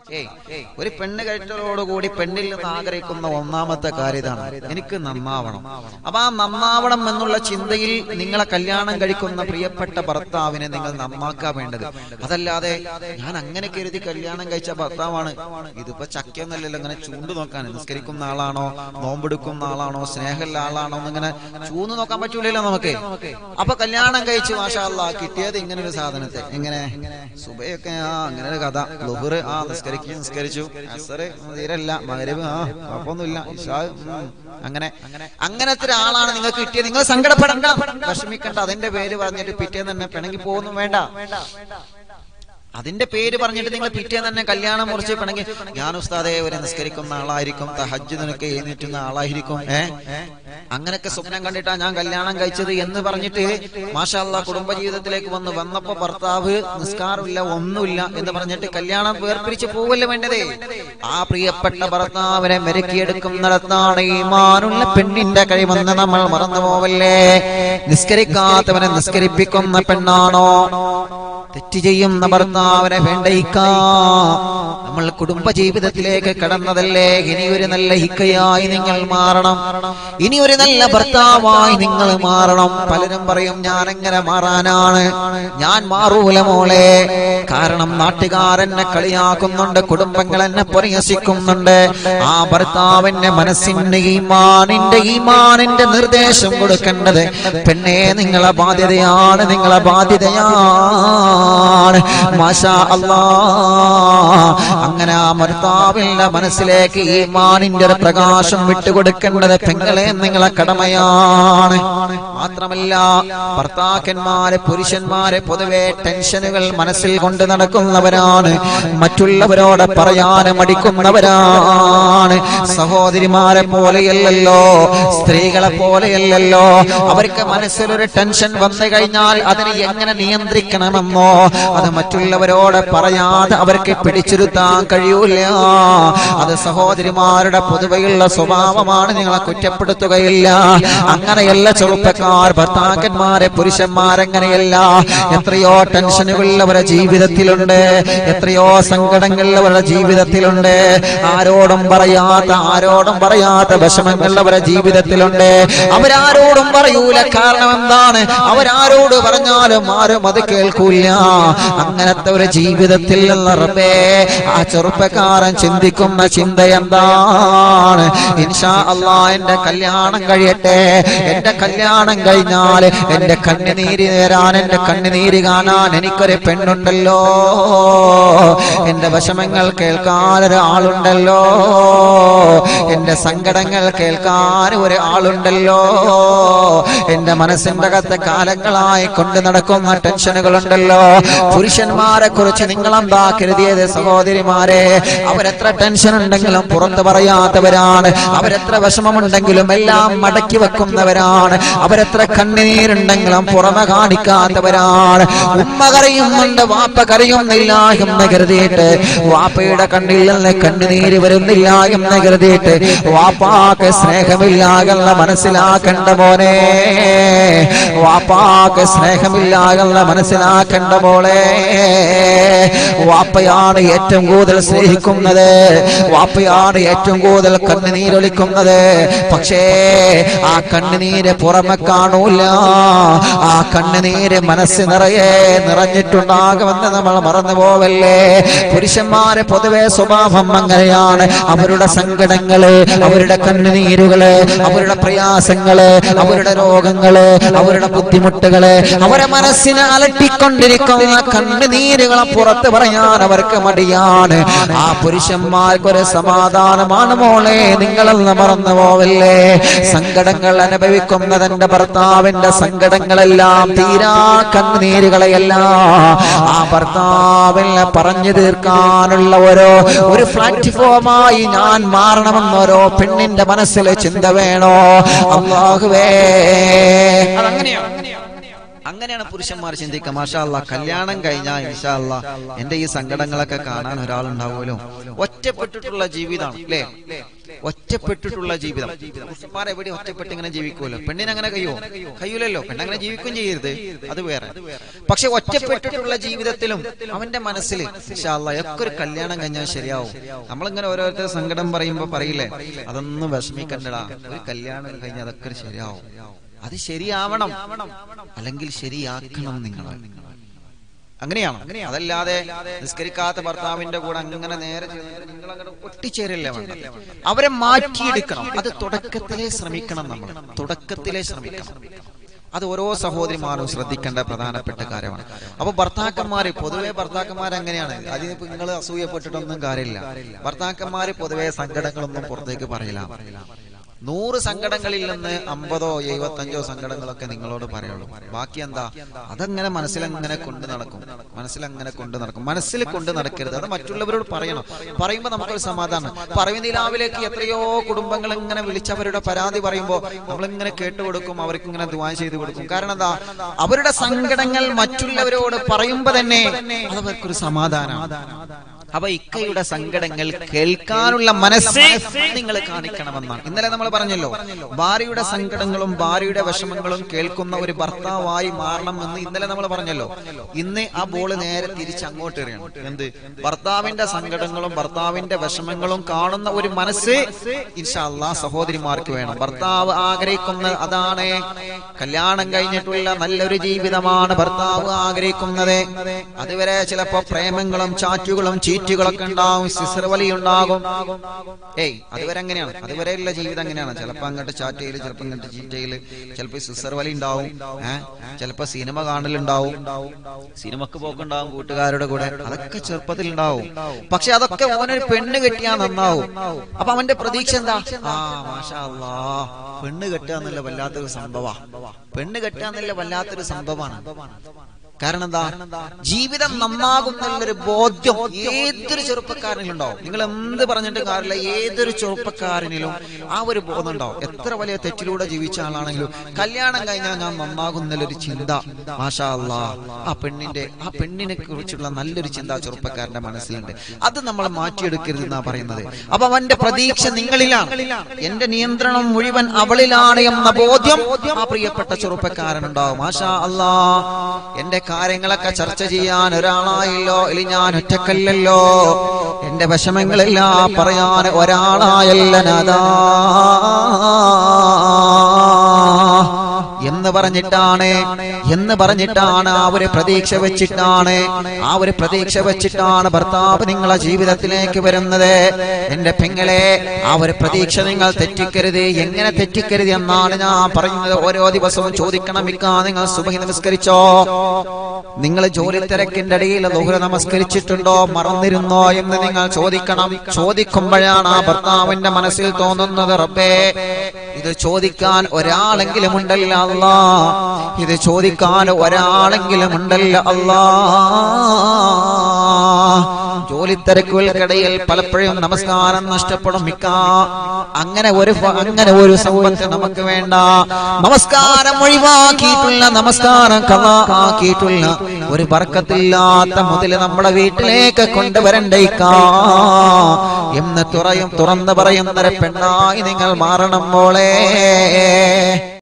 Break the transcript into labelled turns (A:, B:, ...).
A: ഏയ് ഒരു പെണ്ണ് കഴിച്ചതോടുകൂടി പെണ്ണിൽ നിന്ന് ആഗ്രഹിക്കുന്ന ഒന്നാമത്തെ കാര്യം ഇതാണ് എനിക്ക് നന്നാവണം അപ്പൊ ആ നന്നാവണം എന്നുള്ള ചിന്തയിൽ നിങ്ങളെ കല്യാണം കഴിക്കുന്ന പ്രിയപ്പെട്ട ഭർത്താവിനെ നിങ്ങൾ നന്നാക്കാൻ വേണ്ടത് അതല്ലാതെ ഞാൻ അങ്ങനെ കരുതി കല്യാണം കഴിച്ച ഭർത്താവാണ് ഇതിപ്പോ ചക്കയൊന്നല്ലല്ലോ ഇങ്ങനെ ചൂണ്ട് നോക്കാൻ നിസ്കരിക്കുന്ന ആളാണോ നോമ്പെടുക്കുന്ന ആളാണോ സ്നേഹമുള്ള ആളാണോ എന്നിങ്ങനെ ചൂന്ന് നോക്കാൻ പറ്റൂലല്ലോ നമുക്ക് അപ്പൊ കല്യാണം കഴിച്ച് മാഷാല്ല കിട്ടിയത് ഇങ്ങനെ ഒരു സാധനത്തെ എങ്ങനെ സുബയൊക്കെ ആ അങ്ങനെ ഒരു കഥ ലുഹറ് ആ നിസ്കരിക്കും നിസ്കരിച്ചു അസറ് തീരല്ല മകരവ് ആ കുഴപ്പമൊന്നുമില്ല ഇഷാ ഉം, അങ്ങനെ അങ്ങനത്തെ ഒരാളാണ് നിങ്ങൾക്ക് കിട്ടിയത് നിങ്ങൾ സങ്കടപ്പെടണ്ട വിഷമിക്കണ്ട അതിന്റെ പേര് പറഞ്ഞിട്ട് പിറ്റേന്ന് തന്നെ പിണങ്ങി പോകുന്നു വേണ്ട അതിന്റെ പേര് പറഞ്ഞിട്ട് നിങ്ങൾ പിറ്റേന്ന് തന്നെ കല്യാണം മുറിച്ച് പിണങ്ങി ഞാൻ ഉസ്താദെ ഒരു നിസ്കരിക്കുന്ന ആളായിരിക്കും തഹജ്ജ് നിനക്ക് എഴുന്നേറ്റുന്ന ആളായിരിക്കും ഏ അങ്ങനൊക്കെ സ്വപ്നം കണ്ടിട്ടാ ഞാൻ കല്യാണം കഴിച്ചത് എന്ന് പറഞ്ഞിട്ട് മാഷാല്ല കുടുംബ ജീവിതത്തിലേക്ക് വന്ന് വന്നപ്പോ ഭർത്താവ് നിസ്കാരമില്ല ഒന്നുമില്ല എന്ന് പറഞ്ഞിട്ട് കല്യാണം വേർപിരിച്ച് പോവല്ലേ വേണ്ടതേ ആ പ്രിയപ്പെട്ട ഭർത്താവിനെ മെരുക്കിയെടുക്കുന്നിടത്താണ് ഈ മാനുള്ള പെണ്ണിന്റെ കഴിവെന്ന് നമ്മൾ മറന്നു പോവല്ലേ നിസ്കരിക്കാത്തവനെ നിസ്കരിപ്പിക്കുന്ന പെണ്ണാണോ തെറ്റ് ചെയ്യുന്ന ഭർത്താവിനെ വേണ്ടയിക്ക നമ്മൾ കുടുംബ ജീവിതത്തിലേക്ക് കടന്നതല്ലേ ഇനി ഒരു നല്ല ഹിക്കയായി നിങ്ങൾ മാറണം ഇനി ഒരു നല്ല ഭർത്താവായി നിങ്ങൾ മാറണം പലരും പറയും ഞാൻ എങ്ങനെ മാറാനാണ് ഞാൻ മാറൂല മോളെ കാരണം നാട്ടുകാരെന്നെ കളിയാക്കുന്നുണ്ട് കുടുംബങ്ങൾ എന്നെ പരിഹസിക്കുന്നുണ്ട് ആ ഭർത്താവിന്റെ മനസ്സിന്റെ ഈമാനിന്റെ ഈമാനിന്റെ നിർദ്ദേശം കൊടുക്കേണ്ടത് പെണ്ണെ നിങ്ങളെ ബാധ്യതയാണ് നിങ്ങളെ ബാധ്യതയാണ് മാഷാ അല്ലാ അങ്ങനെ ആ ഭർത്താവിന്റെ മനസ്സിലേക്ക് ഈമാനിന്റെ ഒരു പ്രകാശം വിട്ടുകൊടുക്കേണ്ടത് പെങ്ങളെ നിങ്ങളെ കടമയാണ് മാത്രമല്ല ഭർത്താക്കന്മാരെ പുരുഷന്മാരെ പൊതുവെ ടെൻഷനുകൾ മനസ്സിൽ കൊണ്ട് നടക്കുന്നവരാണ് മറ്റുള്ളവരോട് പറയാൻ മടിക്കുന്നവരാണ് സഹോദരിമാരെ പോലെയല്ലല്ലോ സ്ത്രീകളെ പോലെയല്ലല്ലോ അവർക്ക് മനസ്സിലൊരു ടെൻഷൻ വന്നു കഴിഞ്ഞാൽ അതിനെ എങ്ങനെ നിയന്ത്രിക്കണമെന്നോ അത് മറ്റുള്ളവരോട് പറയാതെ അവർക്ക് പിടിച്ചിരുത്താൻ കഴിയൂല അത് സഹോദരിമാരുടെ പൊതുവെയുള്ള സ്വഭാവമാണ് നിങ്ങളെ കുറ്റപ്പെടുത്തുകയില്ല അങ്ങനെയല്ല ചെറുപ്പക്കാർ ഭർത്താക്കന്മാരെ പുരുഷന്മാരങ്ങനെയല്ല എത്രയോ ടെൻഷനുകൾ അവരുടെ ജീവിതത്തിലുണ്ട് എത്രയോ സങ്കടങ്ങൾ അവരുടെ ജീവിതത്തിലുണ്ട് ആരോടും പറയാത്ത ആരോടും പറയാത്ത വിഷമങ്ങൾ അവരുടെ ജീവിതത്തിലുണ്ട് അവരാരോടും പറയൂല കാരണം എന്താണ് അവരാരോട് പറഞ്ഞാലും ആരും അത് കേൾക്കൂല അങ്ങനത്തെ ഒരു ജീവിതത്തിൽ നിന്ന് റബ്ബേ ആ ചെറുപ്പക്കാരൻ ചിന്തിക്കുന്ന ചിന്ത എന്താണ് ഇൻഷാ അള്ളാ എന്റെ കല്യാണം കഴിയട്ടെ എന്റെ കല്യാണം കഴിഞ്ഞാൽ എന്റെ കണ്ണുനീര് നേരാൻ എന്റെ കണ്ണുനീര് കാണാൻ എനിക്കൊരു പെണ്ണുണ്ടല്ലോ എന്റെ വിഷമങ്ങൾ കേൾക്കാൻ ഒരാളുണ്ടല്ലോ എന്റെ സങ്കടങ്ങൾ കേൾക്കാൻ ഒരു ആളുണ്ടല്ലോ എന്റെ മനസ്സിന്റെ അകത്ത് കാലങ്ങളായി കൊണ്ട് നടക്കുന്ന ടെൻഷനുകളുണ്ടല്ലോ പുരുഷന്മാരെ കുറിച്ച് നിങ്ങൾ എന്താ കരുതിയത് സഹോദരിമാരെ അവരെത്ര ടെൻഷൻ ഉണ്ടെങ്കിലും പുറത്ത് പറയാത്തവരാണ് അവരെത്ര വിഷമമുണ്ടെങ്കിലും എല്ലാം മടക്കി വെക്കുന്നവരാണ് അവരെത്ര കണ്ണുനീരുണ്ടെങ്കിലും പുറമെ കാണിക്കാത്തവരാണ് ഉമ്മ കരയുന്നുണ്ട് വാപ്പ കരയുന്നില്ല എന്ന് കരുതിയിട്ട് വാപ്പയുടെ കണ്ണിൽ നിന്ന് കണ്ണുനീര് വരുന്നില്ല എന്ന് കരുതിയിട്ട് വാപ്പാക്ക് സ്നേഹമില്ല എന്ന് മനസ്സിലാക്കണ്ട മോനെ വാപ്പാക്ക് സ്നേഹമില്ല എന്ന് മനസ്സിലാക്കണ്ട മോളെ വാപ്പയാണ് ഏറ്റവും കൂടുതൽ സ്നേഹിക്കുന്നത് വാപ്പയാണ് ഏറ്റവും കൂടുതൽ കണ്ണുനീരൊലിക്കുന്നത് പക്ഷേ ആ കണ്ണുനീര് പുറമെ കാണൂല ആ കണ്ണുനീര് മനസ്സ് നിറയെ നിറഞ്ഞിട്ടുണ്ടാകുമെന്ന് നമ്മൾ മറന്നു പോവല്ലേ പുരുഷന്മാരെ പൊതുവെ സ്വഭാവം അങ്ങനെയാണ് അവരുടെ സങ്കടങ്ങള് അവരുടെ കണ്ണുനീരുകള് അവരുടെ പ്രയാസങ്ങള് അവരുടെ രോഗങ്ങള് അവരുടെ ബുദ്ധിമുട്ടുകള് അവരെ മനസ്സിനെ അലട്ടിക്കൊണ്ടിരിക്കുന്ന കണ്ണുനീരുകളെ പുറത്ത് പറയാൻ അവർക്ക് മടിയാണ് ആ പുരുഷന്മാർക്കൊരു സമാധാനമാണ് മോളെ നിങ്ങളെന്ന് മറന്നു പോവല്ലേ സങ്കടങ്ങൾ അനുഭവിക്കുന്നതെന്റെ ഭർത്താവിന്റെ സങ്കടങ്ങളെല്ലാം തീരാ കണ്ണുനീരുകളെയല്ല ആ ഭർത്താവിനെ പറഞ്ഞു തീർക്കാനുള്ള ഓരോ ഒരു പ്ലാറ്റ്ഫോമായി ഞാൻ മാറണമെന്നോരോ പെണ്ണിന്റെ മനസ്സിൽ ചിന്ത വേണോ അള്ളാഹുവേ
B: അതങ്ങനെയാണ്
A: അങ്ങനെയാണ് പുരുഷന്മാർ ചിന്തിക്കുക മാഷാ അല്ലാ കല്യാണം കഴിഞ്ഞാൽ ഇൻഷാ അല്ലാ എന്റെ ഈ സങ്കടങ്ങളൊക്കെ കാണാൻ ഒരാളുണ്ടാവുമല്ലോ ഒറ്റപ്പെട്ടിട്ടുള്ള ജീവിതമാണ് അല്ലേ ഒറ്റപ്പെട്ടിട്ടുള്ള ജീവിതം പുരുഷന്മാർ എവിടെ ഒറ്റപ്പെട്ട് ഇങ്ങനെ ജീവിക്കുമല്ലോ പെണ്ണിന് അങ്ങനെ കഴിയോ കഴിയൂലല്ലോ പെണ്ണങ്ങനെ ജീവിക്കുകയും ചെയ്യരുത് അത് വേറെ പക്ഷെ ഒറ്റപ്പെട്ടിട്ടുള്ള ജീവിതത്തിലും അവന്റെ മനസ്സിൽ ഇൻഷാ അല്ലാ ഒക്കെ ഒരു കല്യാണം കഴിഞ്ഞാൽ ശരിയാവും നമ്മളിങ്ങനെ ഓരോരുത്തർ സങ്കടം പറയുമ്പോ പറയില്ലേ അതൊന്നും വിഷമിക്കണ്ടടാ ഒരു കല്യാണം കഴിഞ്ഞാൽ അതൊക്കെ ഒരു ശരിയാവും അത് ശരിയാവണം അല്ലെങ്കിൽ ശരിയാക്കണം നിങ്ങൾ അങ്ങനെയാണ് അതല്ലാതെ നിസ്കരിക്കാത്ത ഭർത്താവിന്റെ കൂടെ അങ്ങനെ നേരെ നിങ്ങൾ അങ്ങനെ ഒട്ടിച്ചേരല്ലേ വേണ്ടത് അവരെ മാറ്റിയെടുക്കണം അത് തുടക്കത്തിലേ ശ്രമിക്കണം നമ്മൾ തുടക്കത്തിലേ ശ്രമിക്കണം അത് ഓരോ സഹോദരിമാരും ശ്രദ്ധിക്കേണ്ട പ്രധാനപ്പെട്ട കാര്യമാണ് അപ്പൊ ഭർത്താക്കന്മാര് പൊതുവെ ഭർത്താക്കന്മാർ അങ്ങനെയാണ് അതിനിപ്പോ നിങ്ങൾ അസൂയപ്പെട്ടിട്ടൊന്നും കാര്യമില്ല ഭർത്താക്കന്മാര് പൊതുവെ സങ്കടങ്ങളൊന്നും പുറത്തേക്ക് പറയില്ല നൂറ് സങ്കടങ്ങളിൽ നിന്ന് അമ്പതോ എഴുപത്തഞ്ചോ സങ്കടങ്ങളൊക്കെ നിങ്ങളോട് പറയുള്ളൂ ബാക്കി എന്താ അതങ്ങനെ മനസ്സിലങ്ങനെ കൊണ്ടു നടക്കും മനസ്സിലങ്ങനെ കൊണ്ടു നടക്കും മനസ്സിൽ കൊണ്ടു നടക്കരുത് അത് മറ്റുള്ളവരോട് പറയണം പറയുമ്പോൾ നമുക്കൊരു സമാധാനം പറയുന്ന രാവിലേക്ക് എത്രയോ കുടുംബങ്ങൾ ഇങ്ങനെ വിളിച്ചവരുടെ പരാതി പറയുമ്പോൾ നമ്മളിങ്ങനെ കേട്ടുകൊടുക്കും അവർക്ക് ഇങ്ങനെ ദുവാ ചെയ്ത് കൊടുക്കും കാരണം എന്താ അവരുടെ സങ്കടങ്ങൾ മറ്റുള്ളവരോട് പറയുമ്പോ തന്നെ അത് അവർക്കൊരു സമാധാനമാണ് അപ്പൊ ഇക്കയുടെ സങ്കടങ്ങൾ കേൾക്കാനുള്ള മനസ്സ് നിങ്ങൾ കാണിക്കണമെന്നാണ് ഇന്നലെ നമ്മൾ പറഞ്ഞല്ലോ ഭാര്യയുടെ സങ്കടങ്ങളും ഭാര്യയുടെ വിഷമങ്ങളും കേൾക്കുന്ന ഒരു ഭർത്താവായി മാറണം എന്ന് ഇന്നലെ നമ്മൾ പറഞ്ഞല്ലോ ഇന്ന് ആ ബോള് നേരെ തിരിച്ച് അങ്ങോട്ട് എറിയണം എന്ത് ഭർത്താവിന്റെ സങ്കടങ്ങളും ഭർത്താവിന്റെ വിഷമങ്ങളും കാണുന്ന ഒരു മനസ്സ് ഇൻഷാല്ലാ സഹോദരിമാർക്ക് വേണം ഭർത്താവ് ആഗ്രഹിക്കുന്ന അതാണ് കല്യാണം കഴിഞ്ഞിട്ടുള്ള നല്ലൊരു ജീവിതമാണ് ഭർത്താവ് ആഗ്രഹിക്കുന്നത് അതുവരെ ചിലപ്പോ പ്രേമങ്ങളും ചാറ്റുകളും ചീറ്റുകളൊക്കെ ഉണ്ടാവും സിസർവലി ഉണ്ടാകും ഏയ് അതുവരെ അങ്ങനെയാണ് അതുവരെയുള്ള ജീവിതം അങ്ങനെയാണ് ചിലപ്പോ അങ്ങോട്ട് ചാറ്റ് ചെയ്യല് ചിലപ്പോ ഇങ്ങോട്ട് ചീറ്റ് ചെയ്യല് ചിലപ്പോ സിസർവലി ഉണ്ടാവും ഏഹ് ചിലപ്പോ സിനിമ കാണലുണ്ടാവും സിനിമക്ക് പോക്കുണ്ടാവും കൂട്ടുകാരുടെ കൂടെ അതൊക്കെ ചെറുപ്പത്തിൽ ഉണ്ടാവും പക്ഷെ അതൊക്കെ ഓനൊരു പെണ്ണ് കെട്ടിയാ നന്നാവും അപ്പൊ അവന്റെ പ്രതീക്ഷ എന്താ ആ മാഷാ അല്ലാ പെണ്ണ് കെട്ടുക എന്നുള്ള വല്ലാത്തൊരു സംഭവ പെണ്ണ് കെട്ടുക എന്നുള്ള വല്ലാത്തൊരു സംഭവമാണ് കാരണം എന്താ ജീവിതം നന്നാകുന്നുള്ളൊരു ബോധ്യം ഏതൊരു ചെറുപ്പക്കാരനിലും ഉണ്ടാവും നിങ്ങൾ എന്ത് പറഞ്ഞിട്ട് കാര്യമില്ല ഏതൊരു ചെറുപ്പക്കാരനിലും ആ ഒരു ബോധം ഉണ്ടാവും എത്ര വലിയ തെറ്റിലൂടെ ജീവിച്ച ആളാണെങ്കിലും കല്യാണം കഴിഞ്ഞാൽ ഞാൻ നന്നാകുന്നുള്ളൊരു ചിന്ത മാഷാ അല്ലാ ആ പെണ്ണിന്റെ ആ പെണ്ണിനെ കുറിച്ചുള്ള നല്ലൊരു ചിന്ത ചെറുപ്പക്കാരന്റെ മനസ്സിലുണ്ട് അത് നമ്മൾ മാറ്റിയെടുക്കരുത് എന്നാ പറയുന്നത് അപ്പൊ അവന്റെ പ്രതീക്ഷ നിങ്ങളിലാണ് എന്റെ നിയന്ത്രണം മുഴുവൻ അവളിലാണ് എന്ന ബോധ്യം ആ പ്രിയപ്പെട്ട ചെറുപ്പക്കാരനുണ്ടാവും മാഷാ അല്ലാ എന്റെ കാര്യങ്ങളൊക്കെ ചർച്ച ചെയ്യാൻ ഒരാളായല്ലോ ഇനി ഞാൻ ഒറ്റക്കല്ലല്ലോ എന്റെ വിഷമങ്ങളെല്ലാം പറയാൻ ഒരാളായല്ല നാദാ എന്ന് പറഞ്ഞിട്ടാണ് എന്ന് പറഞ്ഞിട്ടാണ് ആ ഒരു പ്രതീക്ഷ വെച്ചിട്ടാണ് ആ ഒരു പ്രതീക്ഷ വെച്ചിട്ടാണ് ഭർത്താവ് നിങ്ങളെ ജീവിതത്തിലേക്ക് വരുന്നത് എന്റെ പെങ്ങളെ ആ ഒരു പ്രതീക്ഷ നിങ്ങൾ തെറ്റിക്കരുത് എങ്ങനെ തെറ്റിക്കരുത് എന്നാണ് ഞാൻ പറയുന്നത് ഓരോ ദിവസവും ചോദിക്കണം ഇക്കാ നിങ്ങൾ സുബഹി നമസ്കരിച്ചോ നിങ്ങൾ ജോലി തിരക്കിന്റെ ഇടയിൽ ദുഹുര നമസ്കരിച്ചിട്ടുണ്ടോ മറന്നിരുന്നോ എന്ന് നിങ്ങൾ ചോദിക്കണം ചോദിക്കുമ്പോഴാണ് ആ ഭർത്താവിന്റെ മനസ്സിൽ തോന്നുന്നത് റബ്ബേ ഇത് ചോദിക്കാൻ ഒരാളെങ്കിലും ഉണ്ടല്ല അല്ലാ ഇത് ചോദിക്കാൻ ഒരാളെങ്കിലും ഉണ്ടല്ല അല്ലാ ജോലി തിരക്കുകൾക്കിടയിൽ പലപ്പോഴും നമസ്കാരം നഷ്ടപ്പെടും മിക്ക അങ്ങനെ ഒരു ഫ- അങ്ങനെ ഒരു സമ്പത്ത് നമുക്ക് വേണ്ട നമസ്കാരം ഒഴിവാക്കിയിട്ടുള്ള നമസ്കാരം കലാ ആക്കിയിട്ടുള്ള ഒരു ബർക്കത്തില്ലാത്ത മുതല് നമ്മുടെ വീട്ടിലേക്ക് കൊണ്ടുവരണ്ടേക്കാ എന്ന് തുറയും തുറന്നു പറയുന്നൊരു പെണ്ണായി നിങ്ങൾ മാറണം മോളെ